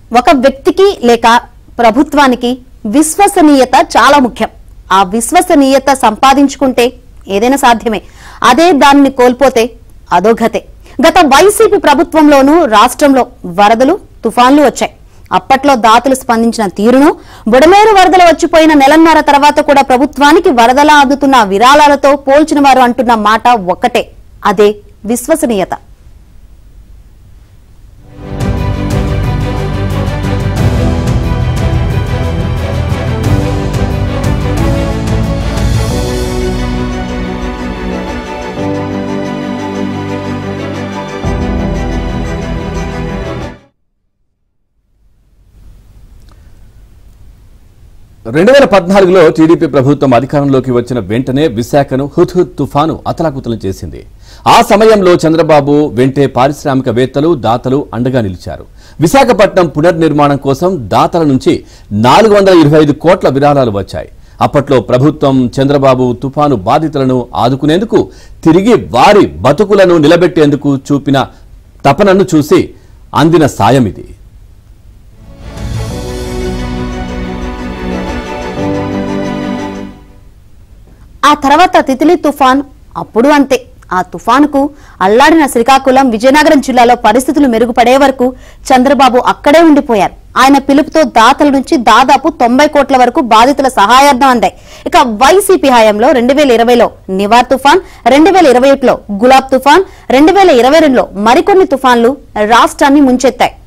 ఒక వ్యక్తికి లేక ప్రభుత్వానికి విశ్వసనీయత చాలా ముఖ్యం ఆ విశ్వసనీయత సంపాదించుకుంటే ఏదైనా సాధ్యమే అదే దానిని కోల్పోతే అదోగతే గత వైసీపీ ప్రభుత్వంలోనూ రాష్ట్రంలో వరదలు తుఫాన్లు వచ్చాయి అప్పట్లో దాతలు స్పందించిన తీరును బుడమేరు వరదలు వచ్చిపోయిన నెలన్నర తర్వాత కూడా ప్రభుత్వానికి వరదలా అందుతున్న విరాళాలతో పోల్చిన వారు అంటున్న మాట ఒక్కటే అదే విశ్వసనీయత రెండు వేల పద్నాలుగులో టీడీపీ ప్రభుత్వం అధికారంలోకి వచ్చిన వెంటనే విశాఖను హుద్హుద్ తుఫాను అతలాకుతలం చేసింది ఆ సమయంలో చంద్రబాబు వెంటే పారిశ్రామికవేత్తలు దాతలు అండగా నిలిచారు విశాఖపట్నం పునర్నిర్మాణం కోసం దాతల నుంచి నాలుగు వందల ఇరవై ఐదు కోట్ల విరాళాలు వచ్చాయి అప్పట్లో ప్రభుత్వం చంద్రబాబు తుఫాను బాధితులను ఆదుకునేందుకు తిరిగి వారి బతుకులను నిలబెట్టేందుకు చూపిన తపనను చూసి అందిన సాయం ఇది ఆ తర్వాత తితిలి తుఫాన్ అప్పుడు అంతే ఆ తుఫానుకు అల్లాడిన శ్రీకాకుళం విజయనగరం జిల్లాలో పరిస్థితులు మెరుగుపడే వరకు చంద్రబాబు అక్కడే ఉండిపోయారు ఆయన పిలుపుతో దాతల నుంచి దాదాపు తొంభై కోట్ల వరకు బాధితుల సహాయార్థం అందాయి ఇక వైసీపీ హయాంలో రెండు వేల ఇరవైలో నివార్ తుఫాన్ రెండు వేల ఇరవై ఒకటిలో గులాబ్ తుఫాన్ రెండు వేల ఇరవై రెండులో మరికొన్ని తుఫాన్లు రాష్ట్రాన్ని ముంచెత్తాయి